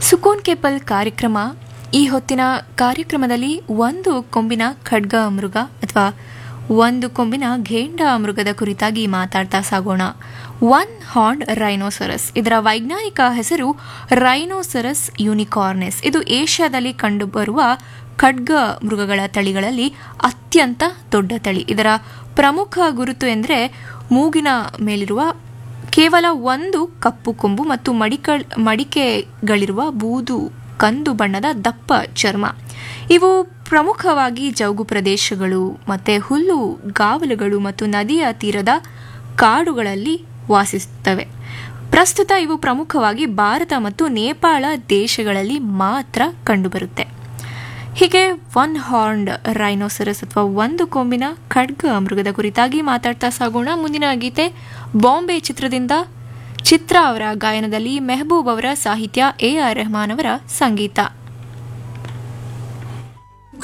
ಸುಕೋನ್ capable ಕಾರ್ಯಕ್ರಮ ಈ ಹೊತ್ತಿನ ಕಾರ್ಯಕ್ರಮದಲ್ಲಿ ಒಂದು ಕೊಂಬಿನ ಖಡ್ಗ ಮೃಗ ಅಥವಾ ಒಂದು ಕೊಂಬಿನ ಘೇಂಡ ಮೃಗದ ಕುರಿತಾಗಿ ಮಾತಾಡ್ತಾ ಸಾಗೋಣ ಒನ್ ಹಾರ್ನ್ ರೈನೋಸರಸ್ ಇದರ ವೈಜ್ಞಾನಿಕ ಹೆಸರು ರೈನೋಸರಸ್ ಯೂನಿಕಾರ್ನೆಸ್ ಇದು ಏಷ್ಯಾದಲ್ಲಿ ಕಂಡುಬರುವ ಖಡ್ಗ ಮೃಗಗಳ ತಳಿಗಳಲ್ಲಿ ಅತ್ಯಂತ ದೊಡ್ಡ ತಳಿ ಇದರ ಪ್ರಮುಖ ಗುರುತು ಎಂದರೆ ಮೂಗಿನ ಮೇಲಿರುವ ಕೇವಲ ಒಂದು ಕಪ್ಪು ಕೊಂಬು ಮತ್ತು ಮಡಿಕ ಮಡಿಕೆಗಳಿರುವ ಬೂದು ಕಂದು ಬಣ್ಣದ ದಪ್ಪ ಚರ್ಮ ಇವು ಪ್ರಮುಖವಾಗಿ ಜೌಗು ಪ್ರದೇಶಗಳು ಮತ್ತು ಹುಲ್ಲು ಗಾವಲುಗಳು ಮತ್ತು ನದಿಯ ತೀರದ ಕಾಡುಗಳಲ್ಲಿ ವಾಸಿಸುತ್ತವೆ ಪ್ರಸ್ತುತ ಇವು ಪ್ರಮುಖವಾಗಿ ಭಾರತ ಮತ್ತು ನೇಪಾಳ ದೇಶಗಳಲ್ಲಿ ಮಾತ್ರ ಕಂಡುಬರುತ್ತೆ ಹೀಗೆ ಒನ್ ಹಾರ್ನ್ಡ್ ರೈನೋಸರಸ್ ಅಥವಾ ಒಂದು ಕೊಂಬಿನ ಖಡ್ಗ ಮೃಗದ ಕುರಿತಾಗಿ ಮಾತಾಡ್ತಾ ಸಾಗೋಣ ಮುಂದಿನ ಗೀತೆ ಬಾಂಬೆ ಚಿತ್ರದಿಂದ ಚಿತ್ರ ಅವರ ಗಾಯನದಲ್ಲಿ ಮೆಹಬೂಬ್ ಅವರ ಸಾಹಿತ್ಯ ಎ ಆರ್ ರೆಹಮಾನ್ ಅವರ ಸಂಗೀತ